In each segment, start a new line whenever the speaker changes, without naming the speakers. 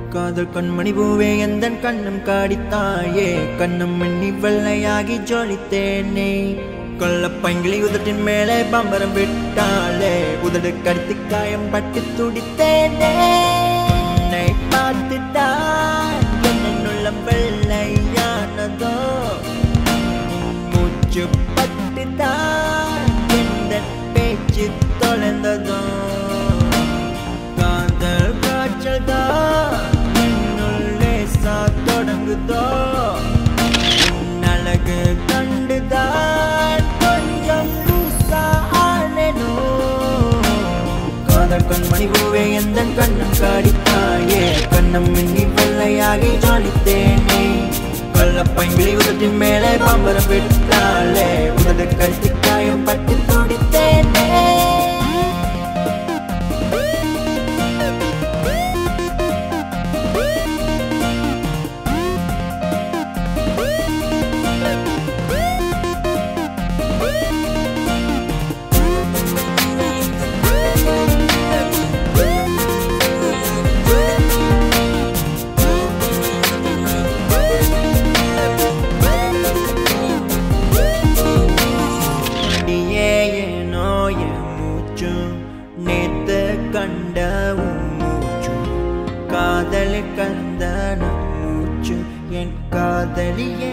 காதல் கண்மணி பூவே எந்த கண்ணம் காடித்தாயே கண்ணம் எண்ணி வெள்ளையாகி ஜொலித்தேனே கொல்ல பங்கிலி உதட்டின் மேலே பம்பரம் விட்டாளே உதடு கடித்து காயம் பட்டு துடித்தேனே உன்னை பார்த்துட்டான் என்னுள்ள வெள்ளையானதோ மூச்சு பட்டுதான் எந்த பேச்சு தொலைந்ததோ காதல் காய்ச்சல் தான் என்னுள்ளே சா தொடங்குதோ உன் அழகு கண்டுதான் கொஞ்சம் லூசா ஆனேனோ காதல் கண்மணி பூவே எந்த கண்ணம் காடித்தாயே கண்ணம் மின்னி வெள்ளையாகி ஜொலித்தேனே கொல்ல பைங்கிளி உதட்டின் மேலே பம்பரம் விட்டாளே உதடு கழுத்து காயம் பட்டு துடித்தேனே அடியே ஏனோ என் மூச்சும் நேத்து கண்ட உன் மூச்சும் காதலி கலந்த நம் மூச்சு என் காதலியே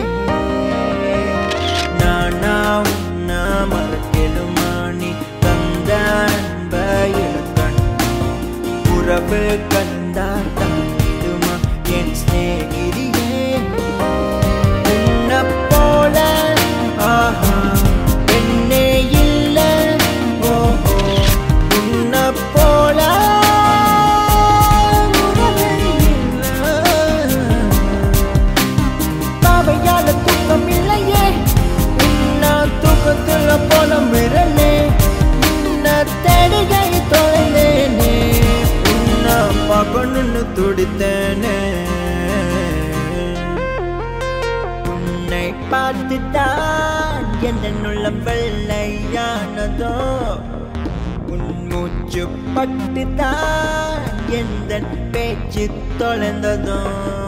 நானா உன்ன மறக்கலுமா நீ தந்த அன்பையில் கண்டு உறவு கண்டா தாண்டிடுமா என் ஸ்நேகிரியே உன்னை போல ஆஹா என்னே இல்ல ஓஹோ உன்னை போல உறவே இல்ல. பாவையால தூக்கம் இல்லையே உன்னை தூக்கத்துல போன மிரலே உன்னை தேடுகை தொலைந்தேனே உன்னை பார்க்கணும்னு துடித்தேனே உன்னை பார்த்துதான் எந்த உள்ளம் வெள்ளையானதோ உன் மூச்சு பட்டுதான் எந்த பேச்சு தொலைந்ததோ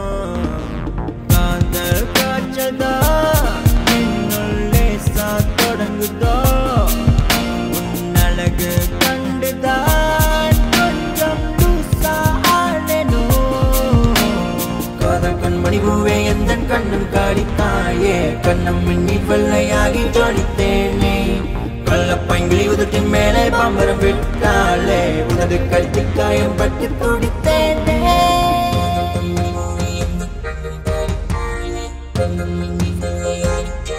காதல் காய்ச்சதோ என்னுள்ளே சா தொடங்குதோ உன் அழகு கண்டுதான் கொஞ்சம் லூசா ஆனேனோ காதல் கண்மணி பூவே எந்த கண்ணம் காடித்தாயே கண்ணம் மின்னி வெள்ளையாகி ஜொலித்தேனே கொல்ல பைங்கிளி உதட்டின் மேலே பம்பரம் விட்டாளே உதடு கழுத்து காயம் பட்டு துடித்தேனே கண்ணம் மின்னி வெள்ளையாகி